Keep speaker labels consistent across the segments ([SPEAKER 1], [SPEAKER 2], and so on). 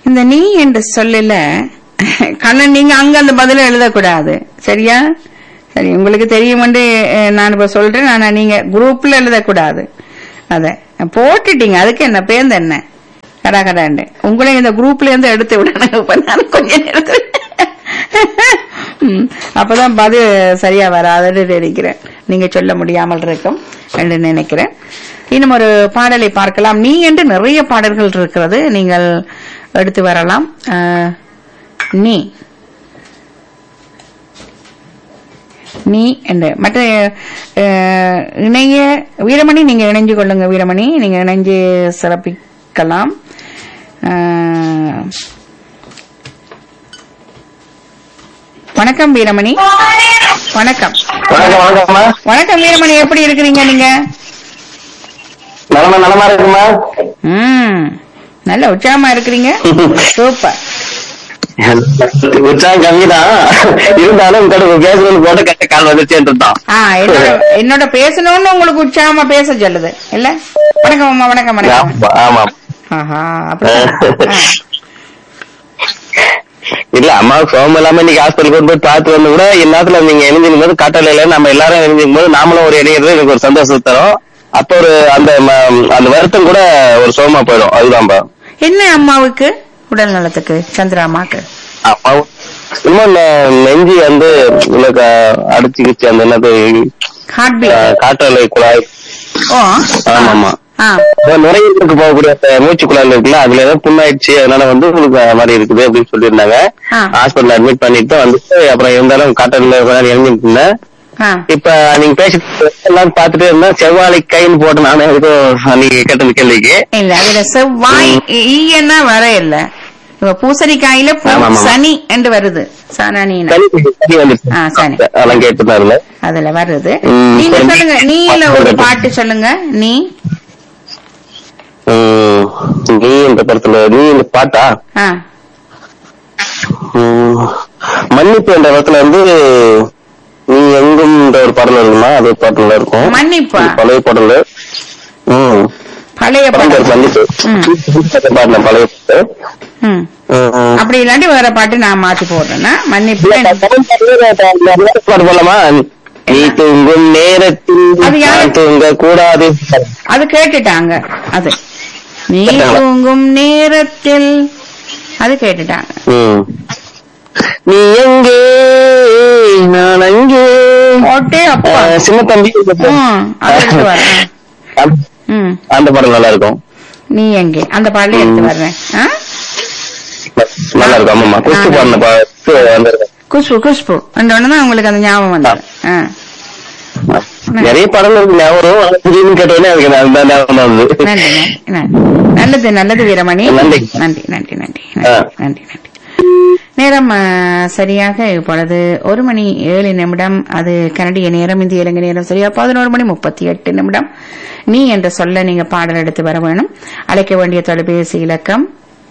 [SPEAKER 1] இந்த நீ என்று சொல்லல கண்ணன் நீங்க அங்க அந்த பதில எழுதக்கூடாது சரியா சரி உங்களுக்கு தெரியும் வந்து அஹ், நான் இப்ப சொல்றேன் ஆனா நீங்க குரூப்ல எழுதக்கூடாது அத போட்டுட்டீங்க அதுக்கு என்ன பேர்ந்து என்ன கடா கடாண்டு உங்களை இந்த குரூப்ல இருந்து எடுத்து விடணும் இப்ப நான் கொஞ்ச நேரத்துல ம், அப்பதான் பதில் சரியா வராதுன்னு நினைக்கிறேன் நீங்க சொல்ல முடியாமல் இருக்கும் என்று நினைக்கிறேன் இன்னும் ஒரு பாடலை பார்க்கலாம் நீ என்று நிறைய பாடல்கள் இருக்கிறது நீங்கள் எடுத்து வரலாம் அஹ், நீ நீ என்று மற்ற அஹ், இணைய வீரமணி நீங்க இணைஞ்சு கொள்ளுங்க வீரமணி நீங்க இணைஞ்சு சிறப்பிக்கலாம் அஹ், வணக்கம் வீரமணி வணக்கம்
[SPEAKER 2] வணக்கம் வணக்கம்மா
[SPEAKER 1] வணக்கம் வீரமணி எப்படி இருக்கிறீங்க நீங்க
[SPEAKER 2] நலமா நலமா இருக்குமா
[SPEAKER 1] ம் நல்ல உற்சாகமா இருக்கிறீங்க சூப்பர்
[SPEAKER 2] உற்சாகம் கம்மிதான் இருந்தாலும் உங்கள்கிட்ட பேசணும்னு போட்டு கட்ட கால் வந்துச்சேன் தான்
[SPEAKER 1] ஆ என்னோட என்னோட பேசணும்னு உங்களுக்கு உற்சாகமா பேச சொல்லுது இல்ல வணக்கம் அம்மா வணக்கம் வணக்கம்
[SPEAKER 2] ஆமா, ஆமா
[SPEAKER 1] ஆஹா அப்படிதான் ஆ.
[SPEAKER 2] இல்ல அம்மா சோகம் இல்லாம இன்னைக்கு ஹாஸ்பிட்டல் கொண்டு போய் பார்த்து வந்து கூட இந்நேரத்துல நீங்க இணைஞ்சிருக்கும் போது காட்டலையில நம்ம எல்லாரும் இணைஞ்சிருக்கும் போது நாமளும் ஒரு இணையிறது எனக்கு ஒரு சந்தோஷம் தரும் அப்ப ஒரு அந்த ம- அந்த வருத்தம் கூட ஒரு சோகமா போயிடும் அதுதான்பா
[SPEAKER 1] என்ன அம்மாவுக்கு உடல் நலத்துக்கு சந்திரா அம்மாக்கு
[SPEAKER 2] அம்மா இன்னும் நெ- நெஞ்சு வந்து உனக்கு அடிச்சுக்கிச்சு அந்த என்னது
[SPEAKER 1] ஹார்ட் பீட்
[SPEAKER 2] காற்றலை குழாய்
[SPEAKER 1] ஓ
[SPEAKER 2] ஆமாமா
[SPEAKER 1] ஆ
[SPEAKER 2] இப்ப நுரையீரலுக்கு போகக்கூடிய அந்த மூச்சு குழாயில் இருக்குல்ல அதுல ஏதோ புண்ணாயிடுச்சு அதனால வந்து உங்களுக்கு அது மாதிரி இருக்குது அப்படின்னு சொல்லியிருந்தாங்க
[SPEAKER 1] ஆ.
[SPEAKER 2] ஹாஸ்பிட்டல் அட்மிட் பண்ணிட்டு வந்துட்டு அப்புறம் இருந்தாலும் காட்டல்ல இறங்கிட்டு இருந்தேன்
[SPEAKER 1] ஆ
[SPEAKER 2] இப்ப நீங்க பேசிட்டு எல்லாம் பாத்துட்டே இருந்தா செவ்வாழை கைன்னு போட்டு நானே எதுக்கும் நீங்க கேட்ட கேள்விக்கு
[SPEAKER 1] இல்ல அதுல செவ்வாய் ஈயன்னா வர இல்ல இப்ப பூசணிக்காயில பூ-
[SPEAKER 2] ஆமா, ஆமா.
[SPEAKER 1] சனி என்று வருது சனனின்னு
[SPEAKER 2] சனி சனி வந்துருச்சு
[SPEAKER 1] ஆ, சனி.
[SPEAKER 2] அதெல்லாம் கேட்டுதான் இருந்தேன்
[SPEAKER 1] அதுல வருது
[SPEAKER 2] ம்,
[SPEAKER 1] நீங்க
[SPEAKER 2] சரி.
[SPEAKER 1] சொல்லுங்க நீல ஒரு பாட்டு சொல்லுங்க நீ
[SPEAKER 2] உம், நீ இந்த படத்துல நீ இந்த பாட்டா
[SPEAKER 1] ஆ
[SPEAKER 2] உம், மன்னிப்பு என்ற இடத்துல வந்து நீ எங்கும் என்ற ஒரு பாடல் இருக்குமா அது ஒரு பாட்டுல இருக்கும்
[SPEAKER 1] மன்னிப்பா
[SPEAKER 2] பழைய பாடல் ம்
[SPEAKER 1] பழைய
[SPEAKER 2] படம் பேர்
[SPEAKER 1] பாட்டு
[SPEAKER 2] மன்னிப்பு
[SPEAKER 1] ம்.
[SPEAKER 2] பாடின பழைய பாட்டு
[SPEAKER 1] ம்.
[SPEAKER 2] ம், ம்.
[SPEAKER 1] அப்படி இல்லாட்டி வேற பாட்டு நான் மாத்தி போடுறேன்னா மன்னிப்பு
[SPEAKER 2] இல்ல, படம் பாட்டு பாட்டு போடலாமா நீ தூங்கும் நேரத்தில்
[SPEAKER 1] அது யாரு?
[SPEAKER 2] நான் தூங்க கூடாது
[SPEAKER 1] அது கேட்டுட்டாங்க அது நீ
[SPEAKER 2] கேட்டாங்களா?
[SPEAKER 1] தூங்கும் நேரத்தில் அது கேட்டுட்டாங்க
[SPEAKER 2] ம். நீ எங்கே நான் அங்கே
[SPEAKER 1] ஓட்டே அப்பா
[SPEAKER 2] அஹ், சின்ன தம்பி
[SPEAKER 1] ம், அது எடுத்து வரேன்
[SPEAKER 2] அந்த-
[SPEAKER 1] ம்
[SPEAKER 2] அந்த படம் நல்லா இருக்கும்
[SPEAKER 1] நீ எங்கே அந்த பாடல எடுத்து
[SPEAKER 2] ம்.
[SPEAKER 1] வர்றேன் ஆ?
[SPEAKER 2] நல்லா இருக்கும் ஆமாமா குஸ்து பாடின பாட்டு வந்திருக்கும்
[SPEAKER 1] குஷ்பு குஷ்பு அந்த தான் உங்களுக்கு அந்த ஞாபகம் வந்தது ஆ.
[SPEAKER 2] நிறைய படங்கள் இருக்கு ஞாபகம் ஆனா திடீர்னு கேட்டோடனே அதுக்கு நான் அந்த ஞாபகம் தான் வந்தது.
[SPEAKER 1] நன்றி நன்றி நன்றி நல்லது நல்லது வீரமணி
[SPEAKER 2] நன்றி.
[SPEAKER 1] நன்றி நன்றி நன்றி
[SPEAKER 2] ஆ.
[SPEAKER 1] நன்றி நன்றி நேரம் ஆ, சரியாக இப்பொழுது ஒரு மணி ஏழு நிமிடம் அது கனடிய நேரம் இந்திய இலங்கை நேரம் சரியா பதினோரு மணி முப்பத்தி எட்டு நிமிடம் நீ என்ற சொல்ல நீங்க பாடல் எடுத்து வர வேணும் அழைக்க வேண்டிய தொலைபேசி இலக்கம்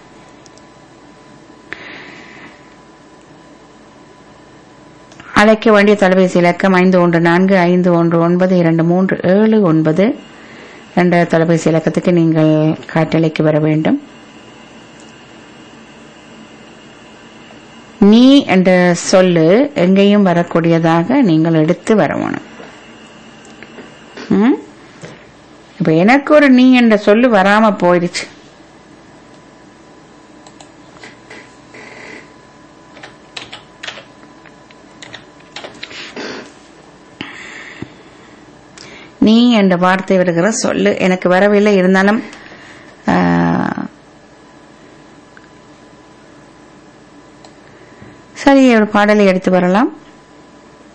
[SPEAKER 1] அழைக்க வேண்டிய தொலைபேசி இலக்கம் ஐந்து ஒன்று நான்கு ஐந்து ஒன்று ஒன்பது இரண்டு மூன்று ஏழு ஒன்பது என்ற தொலைபேசி இலக்கத்துக்கு நீங்கள் காட்டலைக்கு வர வேண்டும் நீ என்ற சொல்லு எங்கேயும் வரக்கூடியதாக நீங்கள் எடுத்து வரணும் ம்? இப்ப எனக்கு ஒரு நீ என்ற சொல்லு வராம போயிடுச்சு நீ என்ற வார்த்தை வருகிற சொல்லு எனக்கு வரவில்லை இருந்தாலும் ஆ, சரி ஒரு பாடலை எடுத்து வரலாம்